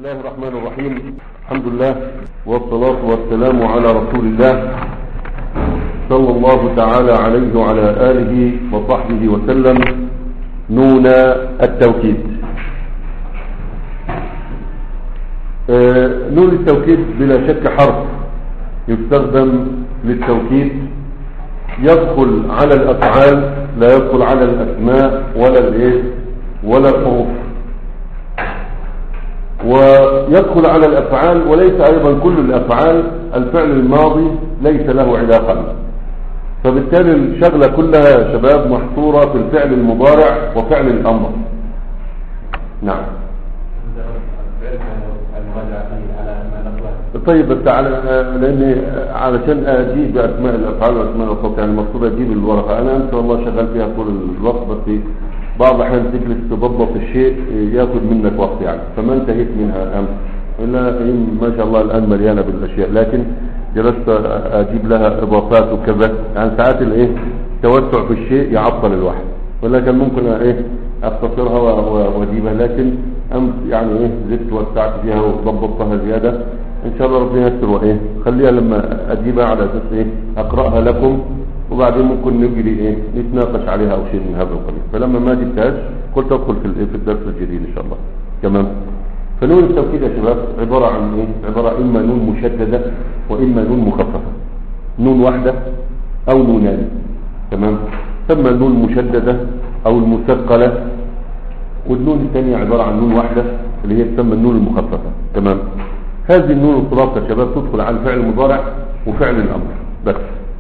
الله الرحمن الرحيم الحمد لله والصلاة والسلام على رسول الله صلى الله تعالى عليه وعلى آله وصحبه وسلم نون التوكيد آه، نون التوكيد بلا شك حرف يستخدم للتوكيد يدخل على الأفعال لا يدخل على الأسماء ولا الإيه ولا الحروف ويدخل على الأفعال وليس أيضا كل الأفعال الفعل الماضي ليس له علاقة فبالتالي الشغلة كلها يا شباب محصورة في الفعل المضارع وفعل الأمر نعم طيب بس على لاني علشان اجيب باسماء الافعال واسماء الصوت يعني المفروض اجيب الورقه انا ان شاء الله شغال فيها طول الوقت بس بعض الاحيان تجلس تضبط الشيء ياخذ منك وقت يعني فما انتهيت منها امس الا هي ما شاء الله الان مليانه بالاشياء لكن جلست اجيب لها اضافات وكذا يعني ساعات الايه توسع في الشيء يعطل الواحد ولكن ممكن ايه اختصرها واجيبها لكن امس يعني ايه زدت وسعت فيها وضبطتها زياده ان شاء الله ربنا يستر وايه خليها لما اجيبها على اساس ايه اقراها لكم وبعدين ممكن نجري ايه نتناقش عليها او شيء من هذا القبيل فلما ما جبتهاش قلت ادخل في الايه في الدرس الجديد ان شاء الله تمام فنون التوكيد يا شباب عباره عن ايه عباره اما نون مشدده واما نون مخففه نون واحده او نونان تمام ثم النون المشدده او المثقله والنون الثانيه عباره عن نون واحده اللي هي تسمى النون المخففه تمام هذه النون الخلاصه يا شباب تدخل على الفعل المضارع وفعل الامر بس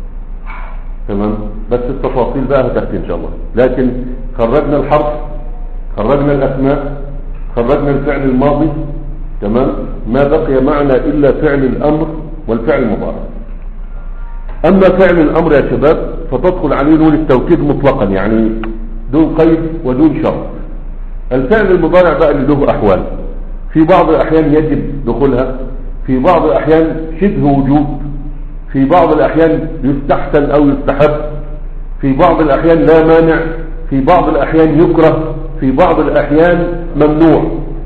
تمام بس التفاصيل بقى هتأتي ان شاء الله لكن خرجنا الحرف خرجنا الاسماء خرجنا الفعل الماضي تمام ما بقي معنا الا فعل الامر والفعل المضارع اما فعل الامر يا شباب فتدخل عليه نون التوكيد مطلقا يعني دون قيد ودون شرط الفعل المضارع بقى اللي له احوال في بعض الاحيان يجب دخولها في بعض الاحيان شبه وجوب في بعض الأحيان يستحسن أو يستحب في بعض الأحيان لا مانع في بعض الأحيان يكره في بعض الأحيان ممنوع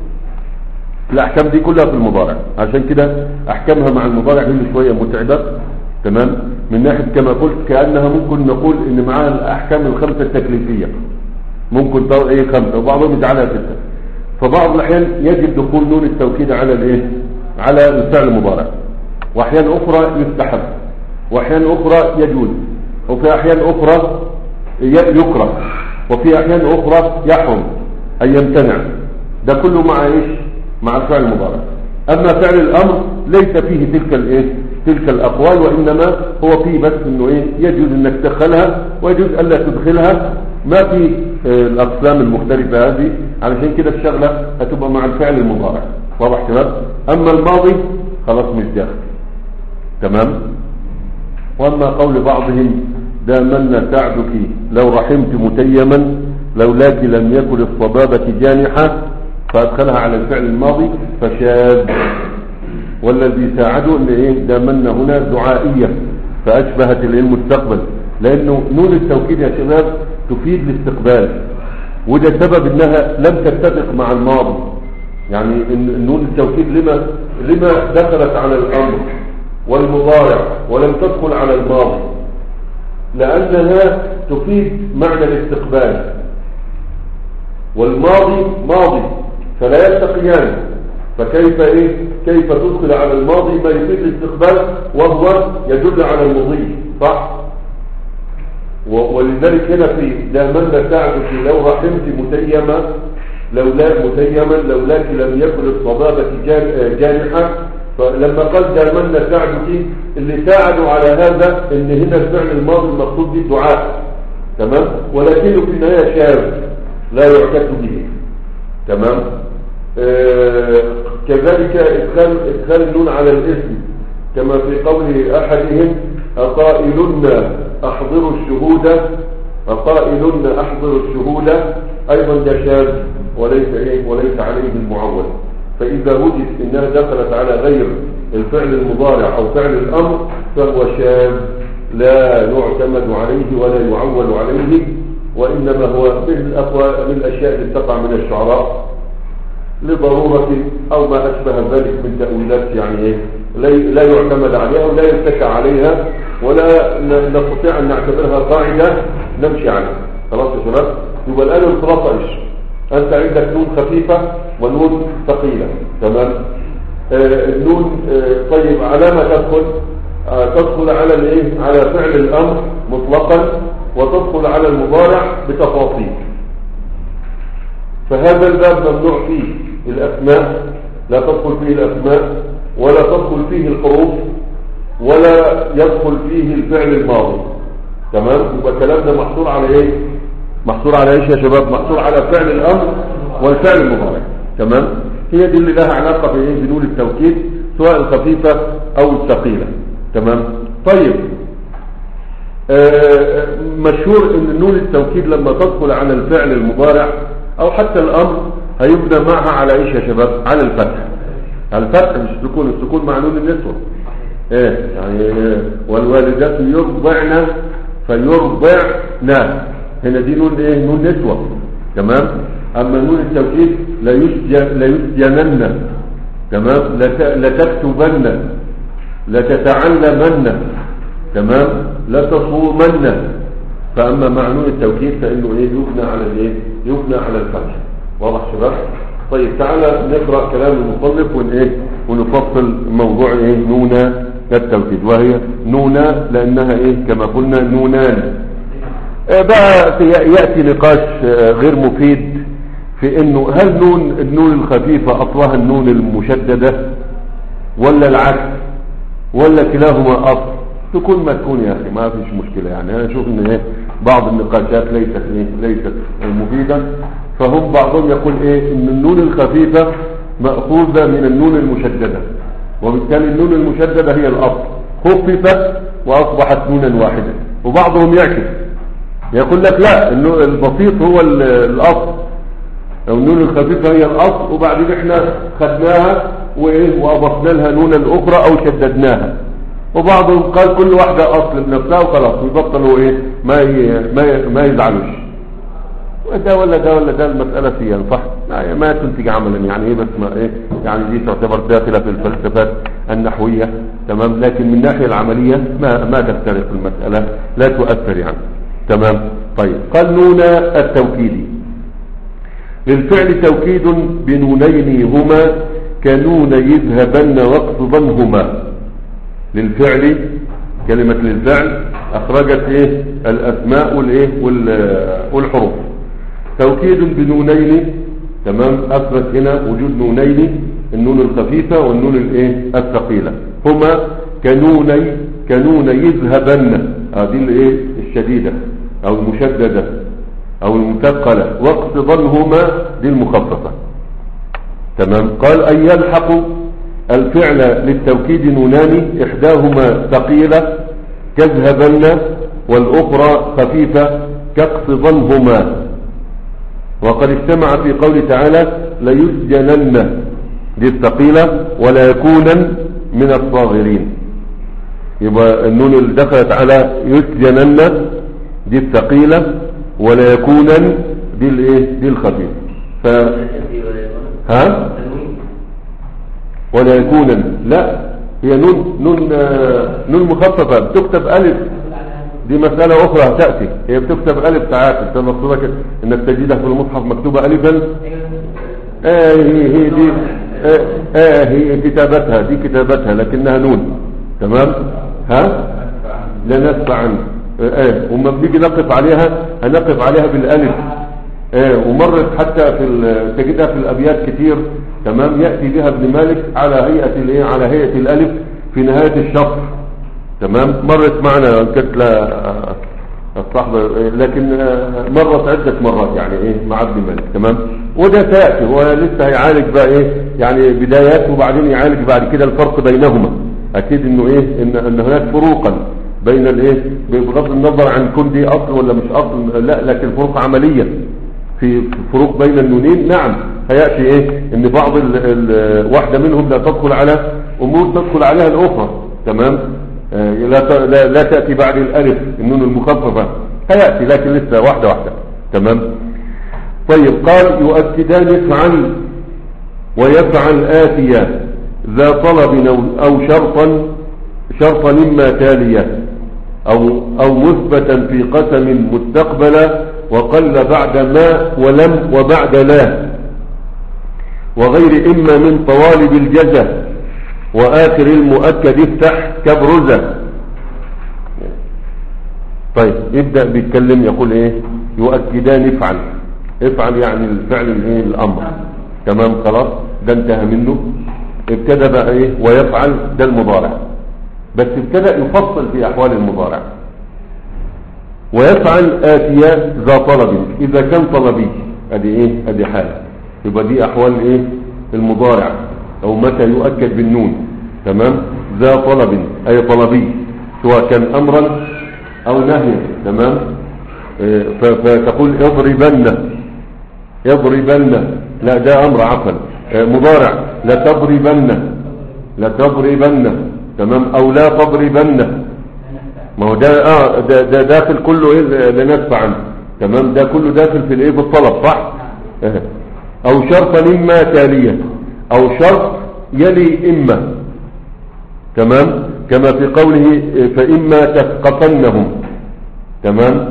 الأحكام دي كلها في المضارع عشان كده أحكامها مع المضارع هي شوية متعبة تمام من ناحية كما قلت كأنها ممكن نقول إن معاها الأحكام الخمسة التكليفية ممكن تقول إيه خمسة وبعضهم يجعلها ستة فبعض الأحيان يجب دخول نون التوكيد على الإيه على الفعل المضارع واحيان اخرى يستحب واحيان اخرى يجوز وفي احيان اخرى يكره وفي احيان اخرى يحرم اي يمتنع ده كله مع ايش مع الفعل المضارع اما فعل الامر ليس فيه تلك الايه تلك الاقوال وانما هو فيه بس انه ايه يجوز انك تدخلها ويجوز الا تدخلها ما في الاقسام المختلفه هذه علشان كده الشغله هتبقى مع الفعل المضارع واضح كده اما الماضي خلاص مش داخل تمام واما قول بعضهم دامن سعدك لو رحمت متيما لولاك لم يكن الصبابة جانحة فادخلها على الفعل الماضي فشاذ والذي ساعده ان ايه دامن هنا دعائية فاشبهت المستقبل لانه نون التوكيد يا شباب تفيد الاستقبال وده سبب انها لم تتفق مع الماضي يعني النون التوكيد لما لما دخلت على الامر والمضارع ولم تدخل على الماضي لأنها تفيد معنى الاستقبال والماضي ماضي فلا يلتقيان فكيف ايه كيف تدخل على الماضي ما يفيد الاستقبال وهو يدل على المضي صح ولذلك هنا في دامن سعدك لو رحمت متيما لولا متيما لولاك لم يكن الصبابة جانحة فلما قال دامنا ساعدك اللي ساعدوا على هذا ان هنا الفعل الماضي المقصود به دعاء تمام ولكنه في النهايه شاذ لا يعتد به تمام آه كذلك ادخال ادخال النون على الاسم كما في قول احدهم اقائلن احضروا الشهود اقائلن احضروا الشهود ايضا ده شاذ وليس ايه وليس عليه المعول فإذا وجد إنها دخلت على غير الفعل المضارع أو فعل الأمر فهو شاذ لا يعتمد عليه ولا يعول عليه وإنما هو من الأقوى من الأشياء التي تقع من الشعراء لضرورة او ما اشبه ذلك من تأويلات يعني ايه لا- لا يعتمد عليها ولا يتكى عليها ولا ن- نستطيع ان نعتبرها قاعدة نمشي عليها خلاص يا شباب يبقى الان الخلاصة ايش انت عندك نون خفيفة ونون ثقيلة تمام آه النون آه طيب على ما تدخل آه تدخل على الايه على فعل الامر مطلقا وتدخل على المضارع بتفاصيل فهذا الباب ممنوع فيه الأسماء لا تدخل فيه الأسماء ولا تدخل فيه الحروف ولا يدخل فيه الفعل الماضي تمام يبقى كلامنا محصور على ايه محصور على ايش يا شباب محصور على فعل الامر والفعل المضارع تمام هي دي اللي لها علاقه بايه بنون التوكيد سواء الخفيفه او الثقيله تمام طيب آه، مشهور ان نون التوكيد لما تدخل على الفعل المضارع او حتى الامر هيبنى معها على ايش يا شباب على الفتح على الفتح مش السكون السكون مع نون النسوة ايه يعني آه، والوالدات يرضعن فيرضعن هنا دي نون ايه نون نسوة تمام اما نون التوكيد لا يسجن لا يسجنن تمام لت- لتكتبن لتتعلمن تمام لا تصومن فاما مع نون التوكيد فانه ايه يبنى على الايه يبنى على الفتح واضح شباب طيب تعالى نقرا كلام المصنف ون ايه ونفصل موضوع ايه نون التوكيد وهي نون لانها ايه كما قلنا نونان آه، بقى في- ياتي نقاش آه، غير مفيد في انه هل نون النون الخفيفه اصلها النون المشدده ولا العكس ولا كلاهما اصل تكون ما تكون يا اخي ما فيش مشكله يعني انا اشوف ان ايه بعض النقاشات ليست ايه ليست مفيده فهم بعضهم يقول ايه ان النون الخفيفه ماخوذه من النون المشدده وبالتالي النون المشدده هي الاصل خففت واصبحت نونا واحده وبعضهم يعكس يقول لك لا النو- البسيط هو ال- الاصل او النون الخفيفة هي الاصل وبعدين احنا خدناها وايه واضفنا لها نونا اخرى او شددناها وبعضهم قال كل واحدة اصل بنفسها وخلاص ويبطلوا ايه ما ي... ما ي... ما يزعلوش وده ولا ده ولا ده المسألة فيها صح ما, ما تنتج عملا يعني ايه بس ما ايه يعني دي تعتبر داخلة في الفلسفات النحوية تمام لكن من الناحية العملية ما ما تفترق المسألة لا تؤثر يعني تمام طيب قال نون التوكيدي للفعل توكيد بنونين هما كنون يذهبن واقصدنهما للفعل كلمة للفعل أخرجت إيه الأسماء والإيه وال- والحروف توكيد بنونين تمام أثبت هنا وجود نونين النون الخفيفة والنون الإيه الثقيلة هما كنوني كنون يذهبن هذه الإيه الشديدة أو المشددة او المثقلة واقتضنهما دي المخففة تمام قال ان يلحق الفعل للتوكيد نونان احداهما ثقيلة كاذهبن والاخرى خفيفة كاقتضنهما وقد اجتمع في قول تعالى ليسجنن دي الثقيلة ولا يكونن من الصاغرين يبقى النون اللي دخلت على يسجنن دي الثقيلة ولا يكونن دي الايه دي الخفيفة ف ها ولا يكونن لا هي نون نون آه، نون مخففة بتكتب ألف دي مسألة أخرى هتأتي هي بتكتب ألف ساعات أنت المقصودة كده إنك تجدها في المصحف مكتوبة ألفا آه هي هي دي آه, آه هي كتابتها دي كتابتها لكنها نون تمام ها لا نسبع عنه آه وما بنيجي نقف عليها هنقف عليها بالألف آه ومرت حتى في ال- تجدها في الأبيات كتير تمام يأتي بها ابن مالك على هيئة الايه على هيئة الألف في نهاية الشطر تمام مرت معنا كانت لا الصحبة لكن آه، مرت عدة مرات يعني ايه مع ابن مالك تمام وده سيأتي هو لسه هيعالج بقى ايه يعني بدايات وبعدين يعالج بعد كده الفرق بينهما اكيد انه ايه ان, إن هناك فروقا بين الايه بغض النظر عن كل دي اصل ولا مش اصل لا لكن فروق عملية في فروق بين النونين نعم هيأتي ايه ان بعض ال ال واحدة منهم لا تدخل على امور تدخل عليها الاخرى تمام آه، لا, ت- لا, لا تأتي بعد الالف النون المخففة هيأتي لكن لسه واحدة واحدة تمام طيب قال يؤكدان افعل ويفعل آتيا ذا طلب أو- أو شرطا شرطا إما تاليا أو, أو مثبتا في قسم مستقبلا وقل بعد ما ولم وبعد لا وغير إما من طوالب الجزة وآخر المؤكد افتح كبرزة طيب يبدأ بيتكلم يقول ايه يؤكدان افعل افعل يعني الفعل الايه الامر تمام خلاص ده انتهى منه ابتدى بقى ايه ويفعل ده المضارع بس ابتدأ يفصل في احوال المضارع ويفعل آتيا ذا طلب اذا كان طلبي ادي ايه ادي حالة يبقى دي احوال ايه المضارع او متى يؤكد بالنون تمام ذا طلب اي طلبي سواء كان امرا او نهيا تمام إيه، ف- فتقول اضربن يضربن لا ده امر عفوا إيه، مضارع لا تضربن لا تضربن تمام او لا تضربن ما هو ده اه ده, ده داخل كله ايه اللي ندفع عنه تمام ده كله داخل في الايه في الطلب صح اه. او شرطا اما تاليا او شرط يلي اما تمام كما في قوله اه، فاما تثقفنهم تمام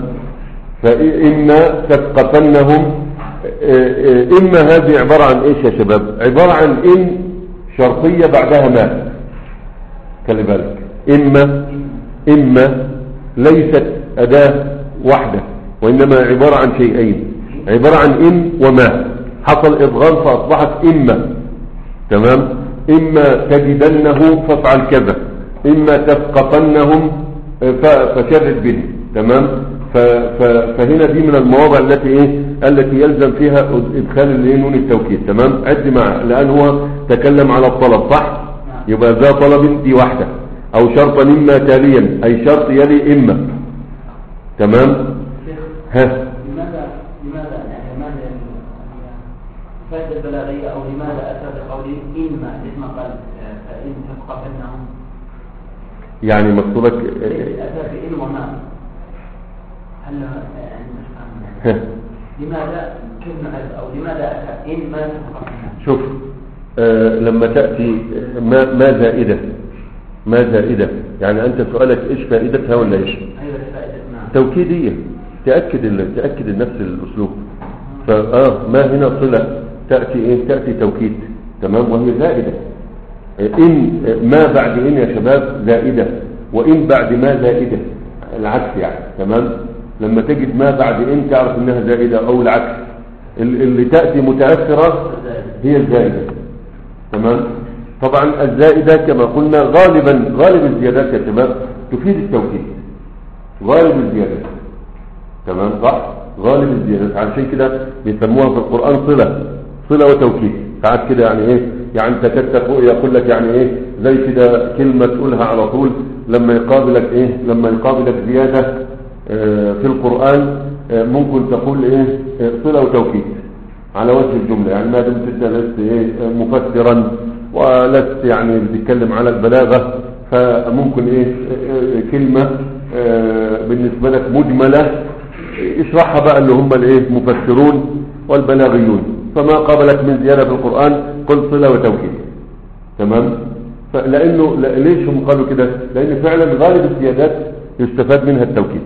فاما تثقفنهم اه، اه، اما هذه عبارة عن ايش يا شباب عبارة عن ان شرطية بعدها ما خلي بالك إما إما ليست أداة واحدة وإنما عبارة عن شيئين عبارة عن إن وما حصل إضغام فأصبحت إما تمام إما تجدنه فافعل كذا إما تثقفنهم ف- فشرد به تمام ف- ف- فهنا دي من المواضع التي ايه التي يلزم فيها ادخال الايه نون التوكيد تمام عد معه لان هو تكلم على الطلب صح يبقى ذا طلب دي واحدة او شرطا اما تاليا اي شرط يلي اما تمام شيخ ها لماذا لماذا يعني لماذا الفائدة البلاغية أو لماذا أتى بقوله إما لما قال آه، فإن تثقفنهم يعني مقصودك ليس أتى بإن وما هل يعني مش فاهم ها لماذا كيف نعرف أو لماذا أتى إن ما تثقفنهم شوف آه لما تأتي ما, ما زائدة ما زائدة يعني أنت سؤالك إيش فائدتها ولا إيش أيوة الفائدة نعم توكيدية تأكد ال- تأكد نفس الأسلوب فآه ما هنا صلة تأتي إيه تأتي توكيد تمام وهي زائدة إن ما بعد إن يا شباب زائدة وإن بعد ما زائدة العكس يعني تمام لما تجد ما بعد إن تعرف إنها زائدة أو العكس ال- اللي تأتي متأخرة هي الزائدة تمام طبعا الزائدة كما قلنا غالبا غالب الزيادات يا شباب تفيد التوكيد غالب الزيادات تمام صح غالب الزيادات عشان كده بيسموها في القرآن صلة صلة وتوكيد ساعات كده يعني ايه يعني تكاد تقول يقول لك يعني ايه زي كده كلمة تقولها على طول لما يقابلك ايه لما يقابلك زيادة آه، في القرآن آه، ممكن تقول ايه آه، صلة وتوكيد على وجه الجملة يعني ما دمت انت لست ايه آه، مفسرا ولست يعني بتتكلم على البلاغة فممكن ايه آه، آه، كلمة آه، بالنسبة لك مجملة اشرحها بقى اللي هم الايه مفسرون والبلاغيون فما قابلك من زيادة في القرآن قل صلة وتوكيد تمام فلانه لا- ليش هم قالوا كده لان فعلا غالب الزيادات يستفاد منها التوكيد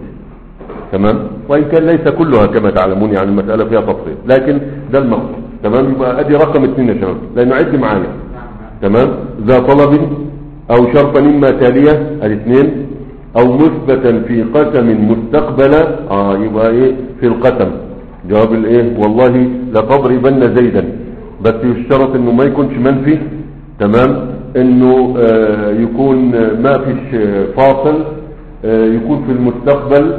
تمام وان كان ليس كلها كما تعلمون يعني المسألة فيها تفصيل لكن ده المقصود تمام يبقى ادي رقم اثنين يا شباب لانه عد معايا نعم نعم تمام ذا طلب او شرطا اما تالية الاثنين او مثبتا في قسم مستقبلا اه يبقى ايه في القسم جواب الايه والله لتضربن زيدا بس يشترط انه ما يكونش منفي تمام انه آه يكون آه، ما فيش آه، فاصل آه يكون في المستقبل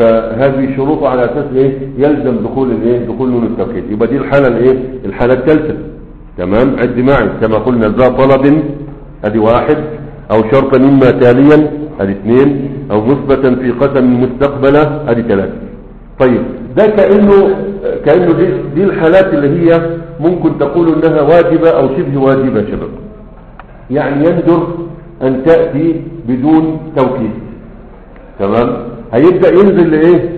فهذه شروط على اساس ايه يلزم دخول الايه دخول نون التوكيد يبقى دي الحاله الايه الحاله الثالثه تمام عد معي كما قلنا ذا طلب ادي واحد او شرطا اما تاليا ادي اثنين او مثبتا في قسم مستقبلا ادي ثلاثة طيب ده كأنه كأنه دي, دي الحالات اللي هي ممكن تقول انها واجبة او شبه واجبة يا شباب يعني يندر ان تأتي بدون توكيد تمام هيبدأ ينزل لايه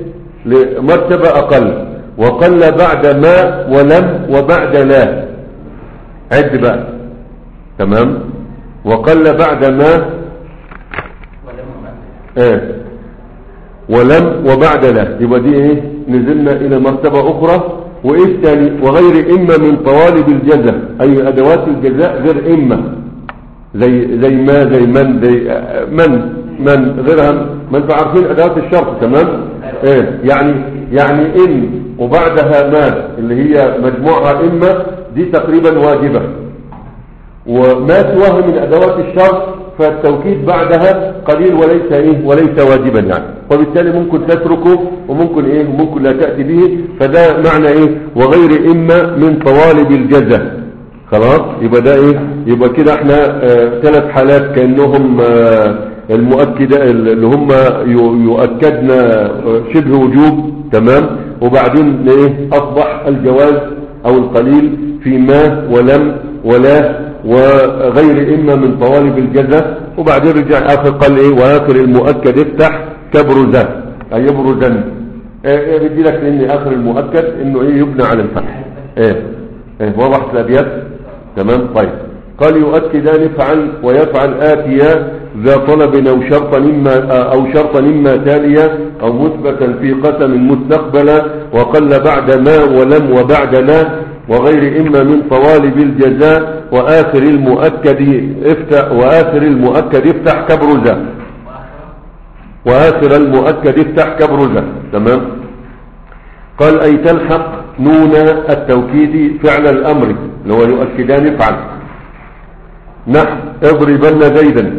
لمرتبة اقل وقل بعد ما ولم وبعد لا عد بقى تمام وقل بعد ما ولم يؤثر آه ولم وبعد لا يبقى دي ايه نزلنا الى مرتبة اخرى وايه الثاني وغير اما من طوالب الجزاء اي ادوات الجزاء غير اما زي زي ما زي من زي آه، من من غيرها ما انتوا عارفين ادوات الشرط تمام ايه يعني يعني ان وبعدها ما اللي هي مجموعها اما دي تقريبا واجبة وما سواها من ادوات الشرط فالتوكيد بعدها قليل وليس ايه وليس واجبا يعني وبالتالي ممكن تتركه وممكن ايه وممكن لا تأتي به فده معنى ايه وغير اما من طوالب الجزاء خلاص يبقى ده ايه يبقى كده احنا آه ثلاث حالات كأنهم آه المؤكدة اللي هم يو- يؤكدنا آه، شبه وجوب تمام وبعدين ايه اصبح الجواز او القليل في ما ولم ولا وغير اما من طوالب الجزاء وبعدين رجع اخر قال ايه واخر المؤكد افتح كبرزا اي يبرزا ايه ايه بدي لك ان اخر المؤكد انه ايه يبنى على الفتح ايه ايه وضحت الابيات تمام طيب قال يؤكدان افعل ويفعل آتيا ذا طلب أو شرطا إما أو شرطا إما تاليا أو مثبتا في قسم مستقبلا وقل بعد ما ولم وبعد لا وغير إما من طوالب الجزاء وآخر المؤكد افتح وآخر المؤكد افتح كبرزا وآخر المؤكد افتح كبرزا تمام قال أي تلحق نون التوكيد فعل الأمر اللي هو يؤكدان افعل نحو اضربن زيدا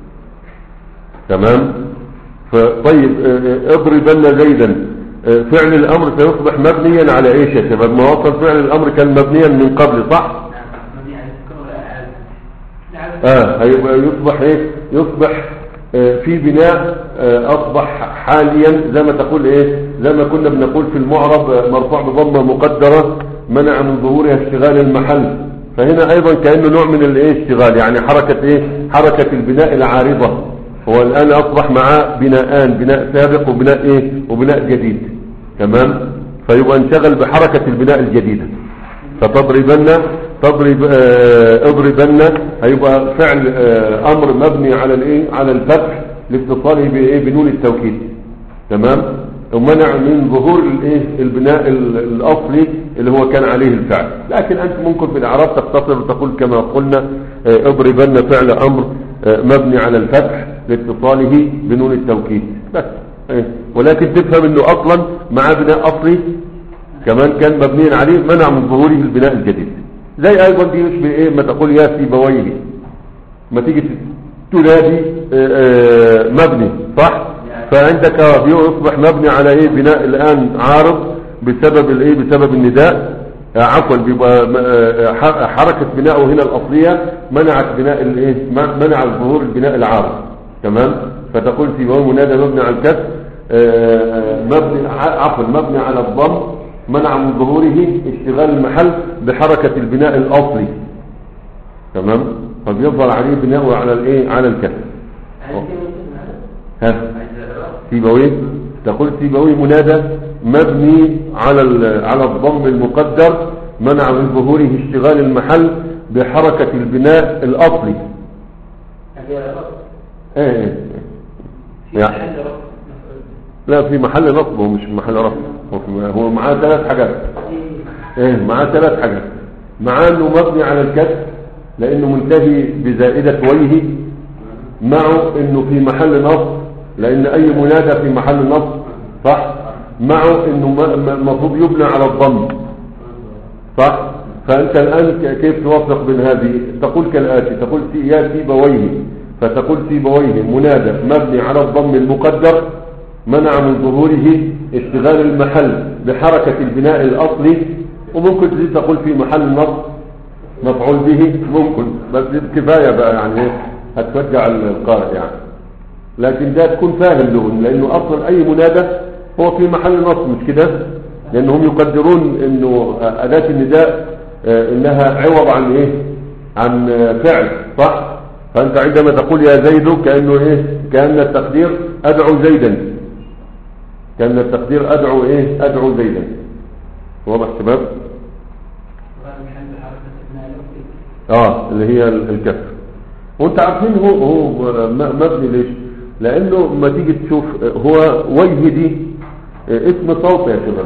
تمام فطيب اه، اه، اضربن زيدا اه، فعل الأمر سيصبح مبنيا على ايش يا شباب ما وصل فعل الأمر كان مبنيا من قبل صح مبني على السكون ولا على اه هيبقى يصبح ايه يصبح آه في بناء آه اصبح حاليا زي ما تقول ايه زي ما كنا بنقول في المعرب آه، مرفوع بضمه مقدره منع من ظهورها اشتغال المحل فهنا ايضا كانه نوع من الايه اشتغال يعني حركه ايه حركه البناء العارضه هو الان اصبح معاه بناءان بناء سابق وبناء ايه وبناء جديد تمام فيبقى انشغل بحركه البناء الجديده فتضربن تضرب آه، اضربن هيبقى فعل آه، امر مبني على الايه على الفتح لاتصاله بايه بنون التوكيد تمام ومنع من ظهور الايه البناء ال- الاصلي اللي هو كان عليه الفعل لكن انت ممكن في الاعراب تختصر وتقول كما قلنا آه، اضربن فعل امر آه، مبني على الفتح لاتصاله بنون التوكيد بس إيه. ولكن تفهم انه اصلا مع بناء اصلي كمان كان مبنيا عليه منع من ظهوره البناء الجديد زي ايضا دي يشبه ايه ما تقول يا سيبويه ما تيجي تنادي آه، آه، مبني صح فعندك آه، بيصبح مبني على ايه بناء الان عارض بسبب الايه بسبب النداء آه، عفوا بيبقى م- آه، ح- حركة بناءه هنا الأصلية منعت بناء الايه م- منع ظهور البناء العارض تمام فتقول سيبويه منادى مبني على الكسر آه، مبني ع- عفوا مبني على الضم منع من ظهوره اشتغال المحل بحركة البناء الأصلي تمام فبيظهر عليه بناءه على الايه على الكسر ها سيبويه تقول سيبويه منادى مبني على ال- على الضم المقدر منع من ظهوره اشتغال المحل بحركة البناء الأصلي ايه ايه يعني لا في محل نصب هو مش محل رفع هو في- هو معاه ثلاث حاجات ايه معاه ثلاث حاجات معاه انه مبني على الكسر لانه منتهي بزائدة ويه معه انه في محل نصب لان اي منادى في محل نصب صح معه انه م- م- المفروض يبنى على الضم صح فانت الان ك- كيف توفق بين هذه تقول كالاتي تقول سي- يا سيبويه فتقول سيبويه منادى مبني على الضم المقدر منع من ظهوره اشتغال المحل بحركة البناء الاصلي وممكن تزيد تقول في محل نصب مفعول به ممكن بس كفاية بقى يعني إيه، هتشجع القارئ يعني لكن ده تكون فاهم له لانه اصلا اي منادى هو في محل نصب مش كده لانهم يقدرون انه اداة النداء آه، انها عوض عن ايه عن آه، فعل صح فانت عندما تقول يا زيد كانه ايه كان التقدير ادعو زيدا كان التقدير ادعو ايه ادعو زيدا واضح شباب اه اللي هي ال- الكسر وانت عارفين هو هو م- مبني ليش لانه ما تيجي تشوف هو وجه دي اسم صوت يا شباب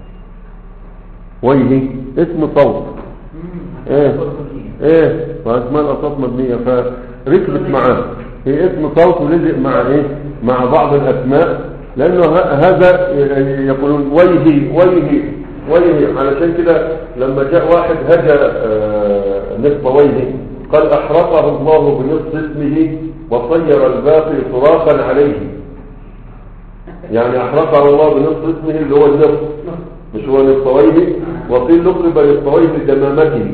وجهي اسم صوت ايه ايه واسماء الاصوات مبنيه فركبت معاه هي اسم صوت ولزق مع ايه مع بعض الاسماء لانه ه- هذا ي- يقولون وجهي وجهي وجهي علشان كده لما جاء واحد هجى آه، نصف وجهي قال احرقه الله بنصف اسمه وطير الباقي صراخا عليه يعني احرقه الله بنصف اسمه اللي هو النصف مش هو نصفويه وقيل لقب نصفويه لدمامته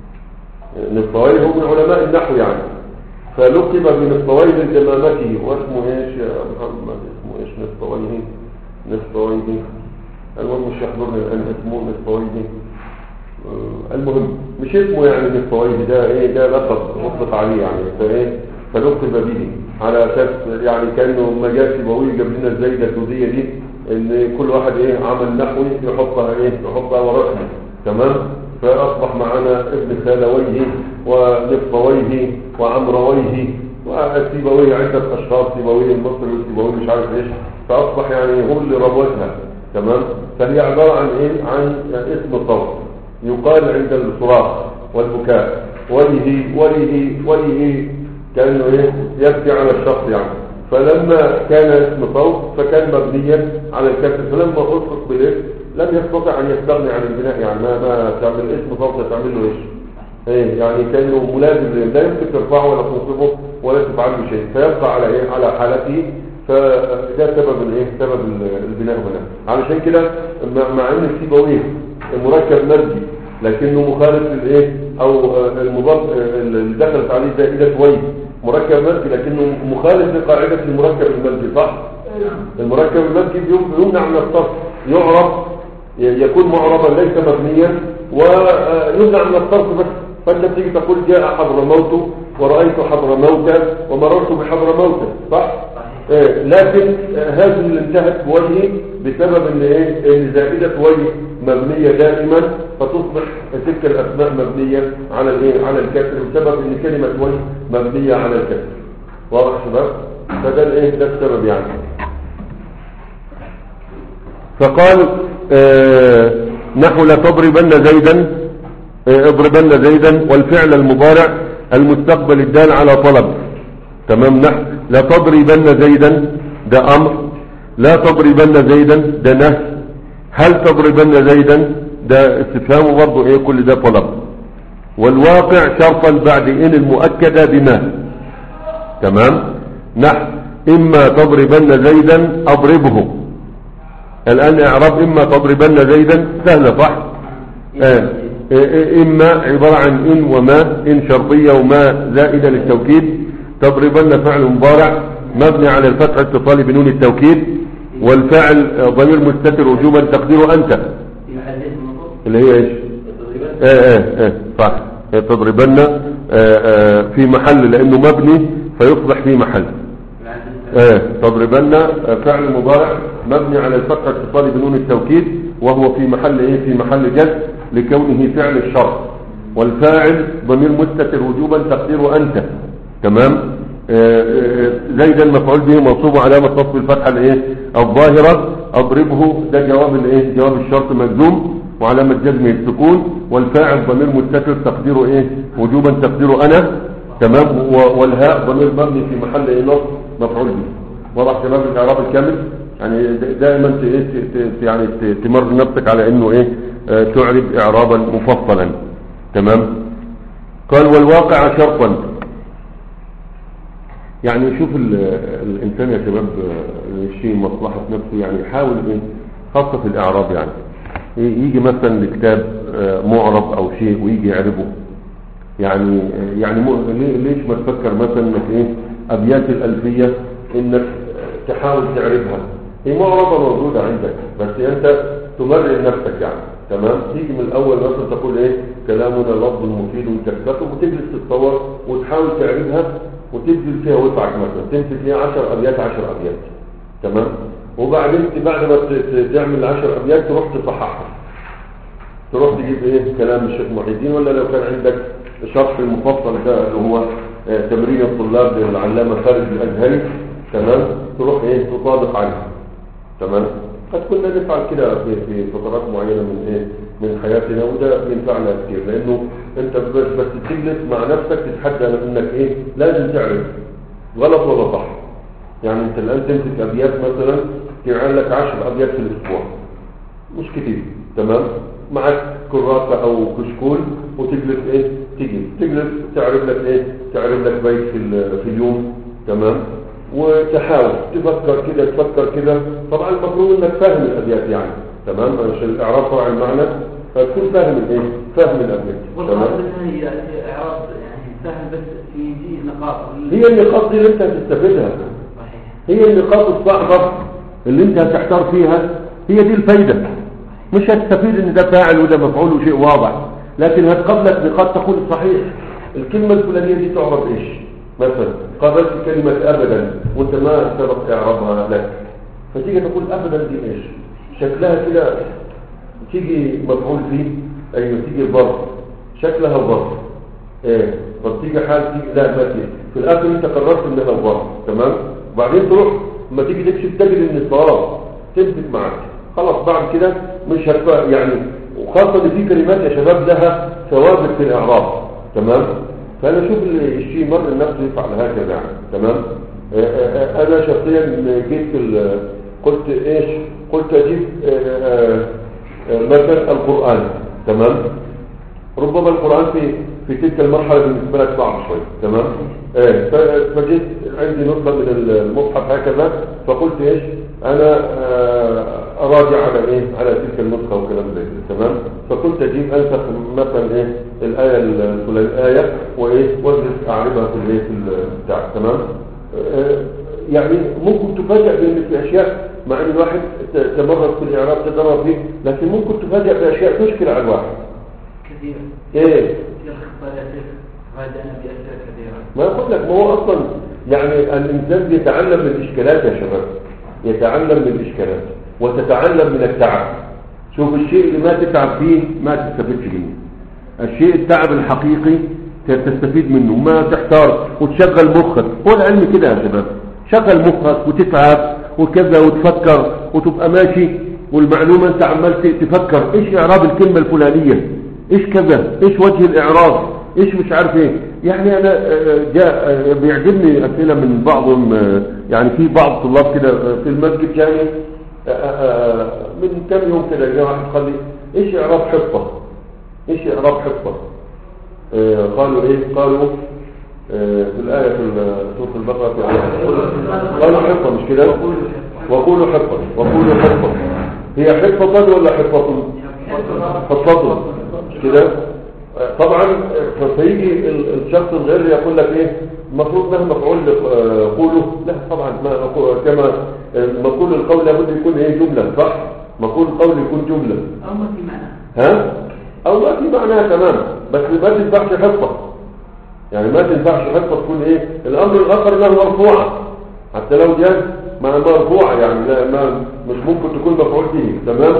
نصفويه هو من علماء النحو يعني فلقب بنصفويه لدمامته واسمه ايش يا محمد اسمه ايش نصفويه نصفويه المهم مش يحضرني الان اسمه نصفويه آه، المهم مش اسمه يعني نصفويه ده ايه ده لقب مطلق عليه يعني فايه فلقب به على اساس يعني كانه ما جاء سيبويه جاب لنا الزايده السوديه دي ان كل واحد ايه عمل نحوي يحطها ايه يحطها ورقم تمام فاصبح معنا ابن خالويه ونفطويه وعمرويه وسيبويه عده اشخاص سيبويه المصري وسيبويه مش عارف ايش فاصبح يعني هو اللي روجها تمام فهي عباره عن ايه عن اسم صوت يقال عند الصراخ والبكاء وله وله وله كانه ايه يبكي على الشخص يعني فلما كان اسم صوت فكان مبنيا على الكسر فلما اطلق بالاسم لم يستطع ان يستغني عن البناء يعني ما ما تعمل اسم صوت تعمل له ايش ايه يعني كانه ملازم لله لا يمكن ترفعه ولا تنصبه ولا تفعل له شيء فيبقى على ايه على حالته فده سبب الايه سبب ال- البناء هنا علشان كده مع- مع ان السيبويه مركب مرجي لكنه مخالف للايه او آه، المضاف آه، اللي دخلت عليه زائده وي مركب مرجي لكنه مخالف لقاعده المركب المرجي صح المركب المرجي بيم- بيمنع من الصرف يعرف ي- يكون معربا ليس مبنيا ويمنع من الصرف بس فانت تيجي تقول جاء حضرموت ورايت حضرموت ومررت بحضرموت صح إيه، لكن آه، هذه اللي انتهت بوجهي بسبب ان ايه ان زائده وجه مبنيه دائما فتصبح تلك الاسماء مبنيه على الايه على الكسر بسبب ان كلمه وجه مبنيه على الكسر واضح يا شباب فده الايه ده السبب يعني فقال آه نحو لا تضربن زيدا آه اضربن زيدا والفعل المضارع المستقبل الدال على طلب تمام نحو لا تضربن زيدا ده امر لا تضربن زيدا ده نهي هل تضربن زيدا ده استفهام برضه ايه كل ده طلب والواقع شرطا بعد ان المؤكده بما تمام نحو اما تضربن زيدا اضربه الآن إعراب إما تضربن زيدا سهلة صح آه. آه، إما عبارة عن إن وما إن شرطية وما زائدة للتوكيد تضربن فعل مضارع مبني على الفتح اتصال بنون التوكيد والفعل آه، ضمير مستتر وجوبا تقديره أنت في محل اسم المفروض اللي هي إيش آه آه آه صح آه، تضربن آه آه في محل لأنه مبني فيصبح في محل آه، تضربن آه، فعل مضارع مبني على الفتح اتصال بنون التوكيد وهو في محل ايه في محل جزم لكونه فعل الشرط والفاعل ضمير مستتر وجوبا تقديره انت تمام آه، آه، زيدا مفعول به منصوب علامه نصب الفتحه الايه الظاهره اضربه ده جواب الايه جواب الشرط مجزوم وعلامه جزمه السكون والفاعل ضمير مستتر تقديره ايه وجوبا تقديره انا تمام و- والهاء ضمير مبني في محل ايه نصب مفعول به واضح شباب الاعراب الكامل يعني د- دائما ت- إيه ت- ت- يعني ت- تمر نفسك على انه ايه آه، تعرب اعرابا مفصلا تمام قال والواقع شرطا يعني شوف ال- الانسان يا شباب آه، الشيء مصلحه نفسه يعني يحاول ايه خاصه في الاعراب يعني ي- يجي مثلا لكتاب آه، معرب او شيء ويجي يعربه يعني يعني مو- ليه- ليش ما تفكر مثلا انك ايه ابيات الالفيه انك تحاول تعرفها هي معرضه موجوده عندك بس انت تمرن نفسك يعني تمام تيجي من الاول مثلا تقول ايه كلامنا لفظ مفيد كثرته وتجلس تتصور وتحاول تعرفها وتبذل فيها وسعك مثلا تمسك فيها 10 ابيات 10 ابيات تمام وبعدين بعد ما ت- ت- تعمل 10 ابيات تروح تصححها تروح تجيب ايه كلام الشيخ محي الدين ولا لو كان عندك شرح المفصل ده اللي هو آه، تمرين الطلاب للعلامة خالد الأزهري تمام تروح ايه تطابق عليه تمام قد كنا نفعل كده في في فترات معينة من ايه من حياتنا وده بينفعنا كتير لانه انت بس بس تجلس مع نفسك تتحدى انك ايه لازم تعرف غلط ولا صح يعني انت الان تمسك ابيات مثلا تعمل لك 10 ابيات في الاسبوع مش كتير تمام معك كراسة او كشكول وتجلس ايه تجي تجلس تعرف لك ايه تعرف لك بيت في, ال- في اليوم تمام وتحاول تفكر كده تفكر كده طبعا المفروض انك فاهم الابيات يعني تمام عشان الاعراب طبعا المعنى فتكون فاهم الايه فاهم الابيات والقصد تمام انها هي اعراض يعني سهل بس في دي نقاط هي النقاط دي اللي انت هتستفيدها صحيح هي النقاط الصعبة اللي انت هتحتار فيها هي دي الفايدة مش هتستفيد ان ده فاعل وده مفعول وشيء واضح لكن هتقابلك نقاط تقول صحيح الكلمة الفلانية دي تعرف ايش مثلا قابلت كلمة ابدا وانت ما سبق اعرابها لك فتيجي تقول ابدا دي ايش شكلها كده تيجي مفعول فيه ايوه تيجي ظرف شكلها ظرف ايه طب تيجي حال تيجي لا ما تيجي في الاخر انت قررت انها ظرف تمام وبعدين تروح لما تيجي تكشف تجد ان الصواب تمسك معاك خلاص بعد كده مش هتبقى يعني وخاصة ان في كلمات يا شباب لها ثوابت في الاعراب تمام فانا اشوف الشيء مر النفس يفعل هكذا يعني تمام آه، آه، آه، انا شخصيا جيت في ال- قلت ايش قلت اجيب آه، آه، آه، مثلا القرآن تمام ربما القرآن في في تلك المرحلة بالنسبة لك صعب شوي تمام ايه ف- فجيت عندي نسخة من المصحف هكذا فقلت ايش انا آه، اراجع على ايه على تلك النسخة وكلام زي كده تمام فكنت اجيب انسخ مثلا ايه الآية الفلانية الآية وايه واجلس اعرضها في الايه في البتاع تمام آه، يعني ممكن تفاجأ بان في اشياء مع ان الواحد ت- تمرس في الاعراب تدرب فيه لكن ممكن تفاجأ باشياء تشكل على الواحد كثيرة ايه كثير خطة لا شيخ فاجأنا بأشياء كثيرة ما اقول لك ما هو اصلا يعني الانسان بيتعلم من الاشكالات يا شباب يتعلم من الاشكالات وتتعلم من التعب شوف الشيء اللي ما تتعب فيه ما تستفيدش منه الشيء التعب الحقيقي ت- تستفيد منه ما تحتار وتشغل مخك هو العلم كده يا شباب شغل مخك وتتعب وكذا وتفكر وتبقى ماشي والمعلومة انت عمال ت- تفكر ايش اعراب الكلمة الفلانية ايش كذا ايش وجه الاعراب ايش مش عارف ايه يعني انا آه، جاء آه، بيعجبني اسئله من بعضهم آه، يعني في بعض طلاب كده آه، في المسجد يعني آه، آه، من كم يوم كده جاء واحد قال لي ايش اعراب حفظه ايش اعراب حفظه آه، قالوا ايه قالوا آه، في الايه في ال- سوره البقره في الآية. قالوا حفظه مش كده وقولوا حفظه وقولوا حفظه هي حفظه ولا حفظه حفظه مش كده طبعا فيجي ال- الشخص الغير يقول لك ايه المفروض له مفعول آه، قوله لا طبعا ما أقول- كما آه، مقول القول لابد يكون ايه جمله صح مقول القول يكون جمله أو ما في معنى ها او ما في معناها تمام بس ما تنفعش حفظه يعني ما تنفعش حفظه تكون ايه الامر الاخر انها مرفوعه حتى لو جاء ما مرفوعه يعني لا ما مش ممكن تكون مفعول به تمام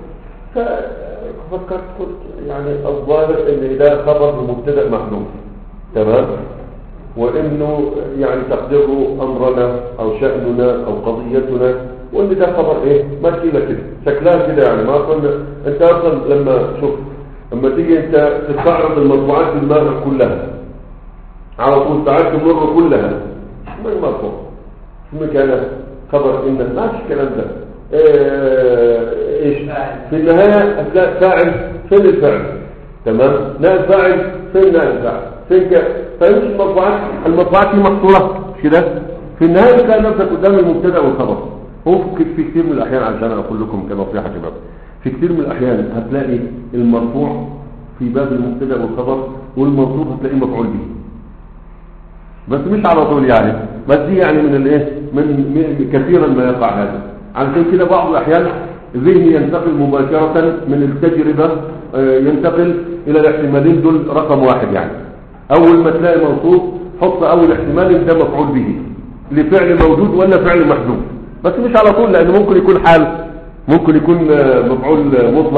ففكرت قلت يعني الظاهر ان ده خبر بمبتدا محذوف تمام وانه يعني تقديره امرنا او شاننا او قضيتنا وان ده خبر ايه ما كده كده شكلها كده يعني ما اصلا انت اصلا لما شوف لما تيجي انت تستعرض المطبوعات في دماغك كلها على طول ساعات تمر كلها ما المرفوع شو مكانه خبر ان ما فيش الكلام ده إيه- ايش في النهايه هتلاقي فاعل فين الفعل تمام نائب فاعل فين نائب فاعل فين ك فمش المرفوعات المرفوعات دي محصوره مش كده في النهايه تلاقي نفسك قدام المبتدا والخبر هو في في كثير من الاحيان عشان اقول لكم كنصيحه شباب في كثير من الاحيان هتلاقي المرفوع في باب المبتدا والخبر والمنصوب هتلاقيه مفعول به بس مش على طول يعني بس دي يعني من الايه من من- كثيرا ما يقع هذا علشان كده بعض الاحيان ذهني ينتقل مباشرة من التجربة آه، ينتقل الى الاحتمالين دول رقم واحد يعني اول ما تلاقي منصوب حط اول احتمال ده مفعول به لفعل موجود ولا فعل محذوف بس مش على طول لان ممكن يكون حال ممكن يكون آه، مفعول آه، مطلق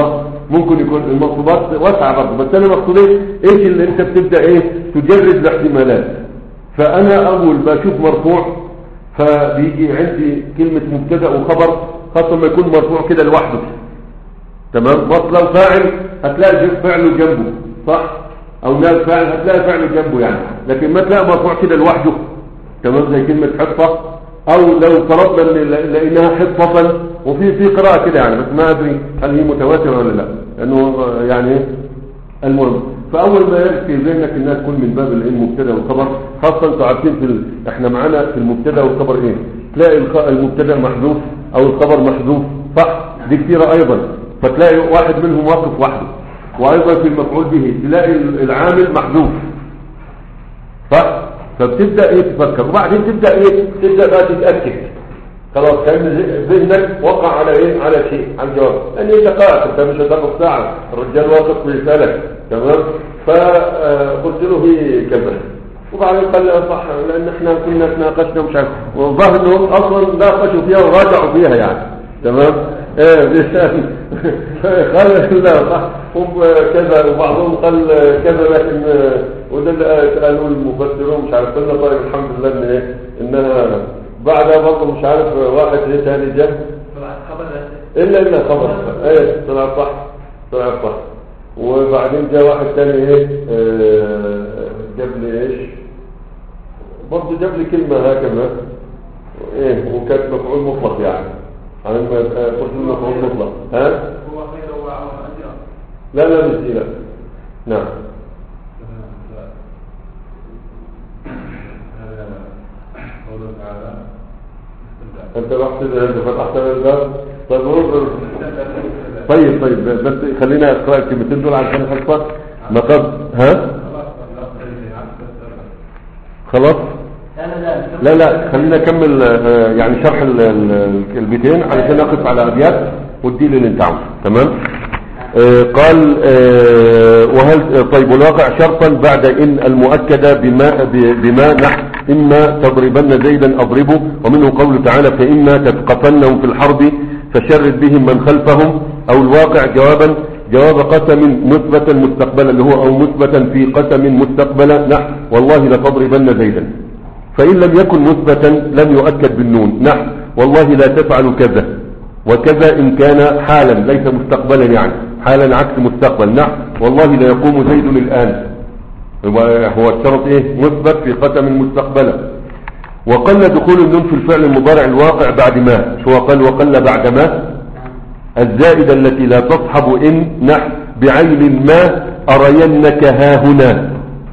ممكن يكون المقصودات واسعة برضه بس انا مقصودي ايش اللي انت بتبدأ ايه تجرد الاحتمالات فانا اول ما اشوف مرفوع فبيجي عندي كلمة مبتدا وخبر خاصة ما يكون مرفوع كده لوحده تمام بس لو فاعل هتلاقي جنب فعله جنبه صح او نائب فاعل هتلاقي فعله جنبه يعني لكن ما تلاقي مرفوع كده لوحده تمام زي كلمة حصة او لو فرضنا ان ل- لانها حصة وفي في قراءة كده يعني بس ما ادري هل هي متواترة ولا لا لانه آه، يعني إيه؟ المهم فاول ما ياتي ذهنك انها تكون من باب الايه المبتدا والخبر خاصه انتوا عارفين في ال... احنا معانا في المبتدا والخبر ايه تلاقي الخ... المبتدا محذوف او الخبر محذوف صح دي كثيره ايضا فتلاقي واحد منهم واقف وحده وايضا في المفعول به تلاقي ال- العامل محذوف صح فبتبدا ايه تفكر وبعدين تبدا ايه تبدا بقى تتاكد خلاص كان ذهنك وقع على ايه على شيء على الجواب لان انت قاعد انت مش هتاخد ساعه الرجال واقف ويسالك تمام فقلت له هي كذا وبعدين قال لي صح لان احنا كنا تناقشنا مش عارف والظاهر انهم اصلا ناقشوا فيها وراجعوا فيها يعني تمام ايه بيسال قال لا صح هم كذا وبعضهم قال كذا لكن وده اللي قالوا المفسرون مش عارف قلنا طيب الحمد لله ان ايه انها بعدها برضه مش عارف واحد ايه تاني جه خبر الا الا خبر ايه طلع صح طلع صح وبعدين جاء واحد تاني ايه آه، جاب لي ايش برضه جاب لي كلمة هكذا ايه وكانت مفعول مطلق يعني على ما آه، قلت له مفعول مطلق ها هو خير وأجر لا لا مش دي لا نعم هذا قوله تعالى انت رحت انت فتحت الباب طيب رد طيب طيب بس خلينا اقرا الكلمتين دول عشان الحصه نقض ها خلاص لا لا خلينا نكمل آه، يعني شرح ال- ال- البيتين علشان نقف على ابيات والدين اللي انت عاوزه تمام آه، قال آه، وهل طيب والواقع شرطا بعد ان المؤكدة بما ب- بما نحو اما تضربن زيدا اضربه ومنه قوله تعالى فاما تثقفنهم في الحرب فشرد بهم من خلفهم او الواقع جوابا جواب قسم مثبتا مستقبلا اللي هو او مثبتا في قسم مستقبلا نحو والله لتضربن زيدا فإن لم يكن مثبتا لم يؤكد بالنون نحو والله لا تفعل كذا وكذا إن كان حالا ليس مستقبلا يعني حالا عكس مستقبل نحو والله لا يقوم زيد الآن هو هو الشرط ايه مثبت في قسم مستقبلا وقل دخول النون في الفعل المضارع الواقع بعد ما شو قال وقل بعد ما الزائدة التي لا تصحب إن نحو بعين ما أرينك ها هنا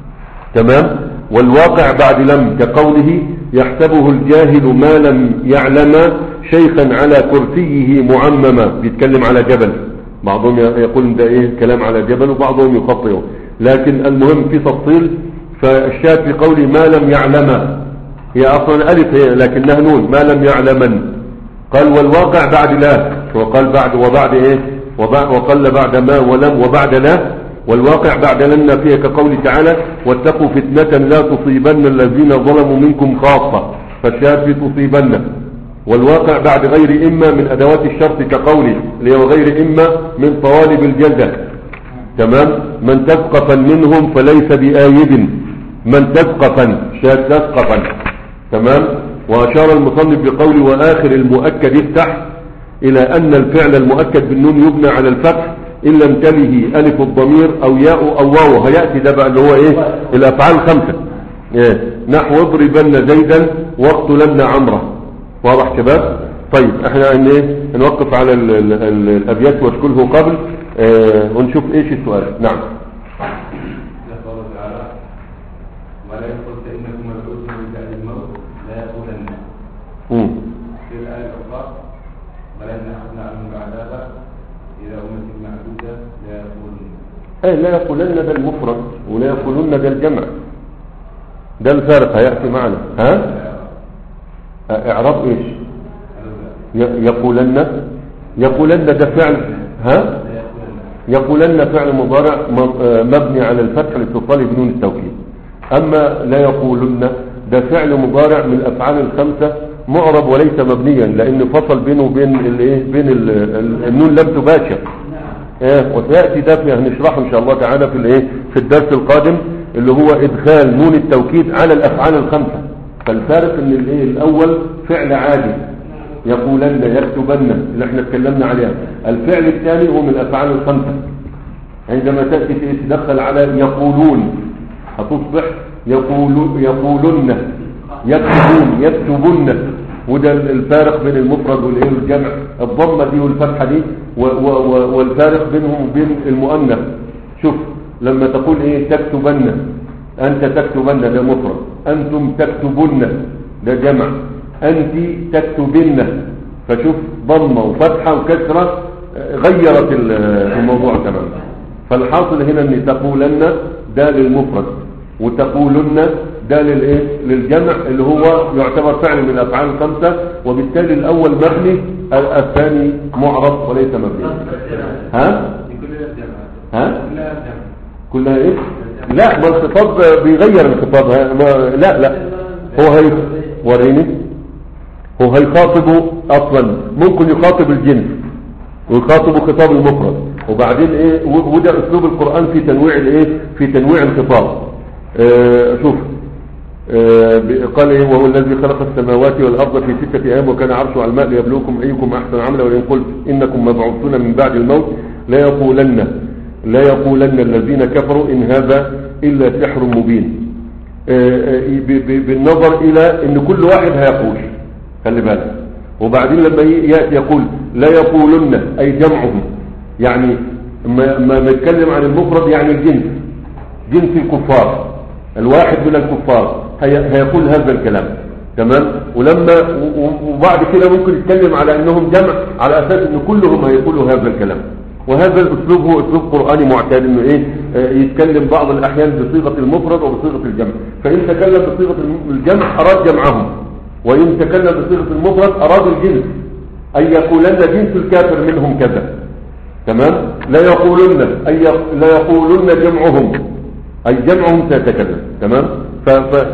تمام والواقع بعد لم كقوله يحسبه الجاهل ما لم يعلم شيخا على كرسيه معمما بيتكلم على جبل بعضهم يقول ده ايه كلام على جبل وبعضهم يخطئه لكن المهم في تفصيل فالشاهد في قوله ما لم يعلم هي اصلا الف هي لكنها نون ما لم يعلمن قال والواقع بعد لا وقال بعد وبعد ايه وبعد وقال بعد ما ولم وبعد لا والواقع بعد لن فيها كقول تعالى واتقوا فتنة لا تصيبن الذين ظلموا منكم خاصة فالشاهد في تصيبن والواقع بعد غير إما من أدوات الشرط كقوله اللي هو غير إما من طوالب الجلدة تمام من تثقفا منهم فليس بآيب من تثقفا شاهد تثقفا تمام وأشار المصنف بقول وآخر المؤكد افتح إلى أن الفعل المؤكد بالنون يبنى على الفتح إن لم تله ألف الضمير أو ياء أو واو هيأتي ده بقى اللي هو إيه الأفعال خمسة إيه نحو اضربن زيدا واقتلن عمره واضح شباب طيب احنا ان ايه نوقف على ال ال ال الابيات واشكله قبل اه ونشوف ايش السؤال نعم قوله تعالى ولا يقول فإنكم مبعوثون من بعد الموت لا يقولن مم. في الآية الأخرى ولن أخذنا عنهم العذاب إلى أمة معدودة لا يقولن ايه لا يقولن ده المفرد ولا يقولن ده الجمع ده الفارق هيأتي معنا ها اه، اعراب ايش ي- يقولن يقولن ده فعل ها يقولن فعل مضارع م- آه، مبني على الفتح لاتصال بدون التوكيد اما لا يقولن ده فعل مضارع من الافعال الخمسه معرب وليس مبنيا لان فصل بينه وبين الايه بين ال- ال- النون لم تباشر ايه وسياتي ده في هنشرحه ان شاء الله تعالى في الايه في الدرس القادم اللي هو ادخال نون التوكيد على الافعال الخمسه فالفارق ان الايه الاول فعل عادي يقولن يكتبن اللي احنا اتكلمنا عليها الفعل الثاني هو من الافعال الخمسه عندما تاتي تدخل على يقولون هتصبح يقولون يقولن يكتبون يكتبن وده الفارق بين المفرد والايه والجمع الضمه دي والفتحه دي و و و والفارق بينهم وبين المؤنث شوف لما تقول ايه تكتبن انت تكتبن ده مفرد انتم تكتبن ده جمع انت تكتبن فشوف ضمه وفتحه وكسره غيرت الموضوع تماما فالحاصل هنا ان تقولن ده للمفرد وتقولن ده للايه للجمع اللي هو يعتبر فعل من الافعال الخمسه وبالتالي الاول مبني الثاني معرب وليس مبني ها كلها الجمع ها كلها الجمع كلها ايه لا ما الخطاب بيغير الخطاب ها- ما لا لا هو هي وريني هو هيخاطب اصلا ممكن يخاطب الجنس ويخاطب خطاب المفرد وبعدين ايه و- وده اسلوب القران في تنويع الايه في تنويع الخطاب آه شوف آه ب- قال ايه وهو الذي خلق السماوات والارض في سته ايام وكان عرشه على الماء ليبلوكم ايكم احسن عملا ولئن قلت انكم مبعوثون من بعد الموت لا يقولن لا يقولن الذين كفروا ان هذا الا سحر مبين آه، آه، ب- ب- بالنظر الى ان كل واحد هيقول خلي بالك وبعدين لما ي- ياتي يقول لا يقولن اي جمعهم يعني ما ما نتكلم عن المفرد يعني الجنس جنس الكفار الواحد من الكفار هي- هيقول هذا الكلام تمام ولما و- و- وبعد كده ممكن يتكلم على انهم جمع على اساس ان كلهم هيقولوا هذا الكلام وهذا الاسلوب هو اسلوب قراني معتاد انه ايه آه، يتكلم بعض الاحيان بصيغه المفرد وبصيغه الجمع فان تكلم بصيغه الم- الجمع اراد جمعهم وان تكلم بصيغه المفرد اراد الجنس اي يقولن جنس الكافر منهم كذا تمام لا يقولن اي يق- لا يقولن جمعهم اي جمعهم سيتكلم تمام ف, ف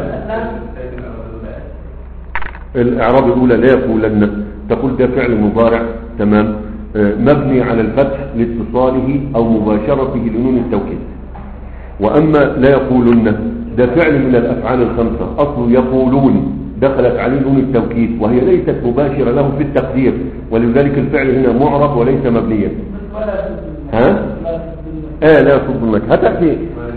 الاعراب الاولى لا يقولن تقول ده فعل مضارع تمام آه، مبني على الفتح لاتصاله او مباشرته لنون التوكيد واما لا يقولن ده فعل من الافعال الخمسه اصله يقولون دخلت عليه نون التوكيد وهي ليست مباشره له في التقدير ولذلك الفعل هنا معرب وليس مبنيا ها اه لا يصب لك هتاتي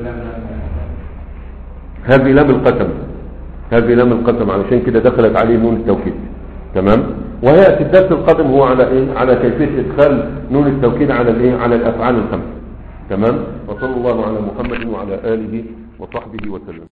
هذه لام القسم هذه لام القسم علشان كده دخلت عليه نون التوكيد تمام وهياتي الدرس القادم هو على ايه على كيفيه ادخال نون التوكيد على الايه على الافعال الخمسه تمام وصلى الله على محمد وعلى اله وصحبه وسلم